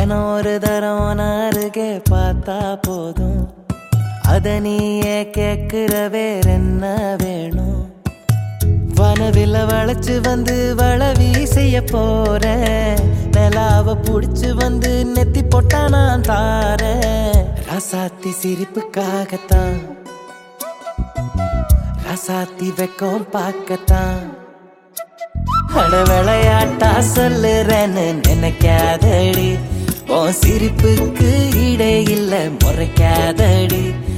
தினம் ஒரு தரம் உன அருகே பார்த்தா போதும் அத நீயே கேக்குற வேற என்ன வேணும் வனவில வளைச்சு வந்து வளவி செய்ய போறேன் நிலாவ புடிச்சு வந்து நெத்தி போட்டா நான் தாரேன் ரசாத்தி சிரிப்புக்காகத்தான் ரசாத்தி வெக்கம் பார்க்கத்தான் அட விளையாட்டா சொல்லுறேன்னு நினைக்காதடி உன் சிரிப்புக்கு இடை இல்ல முறைக்காதடி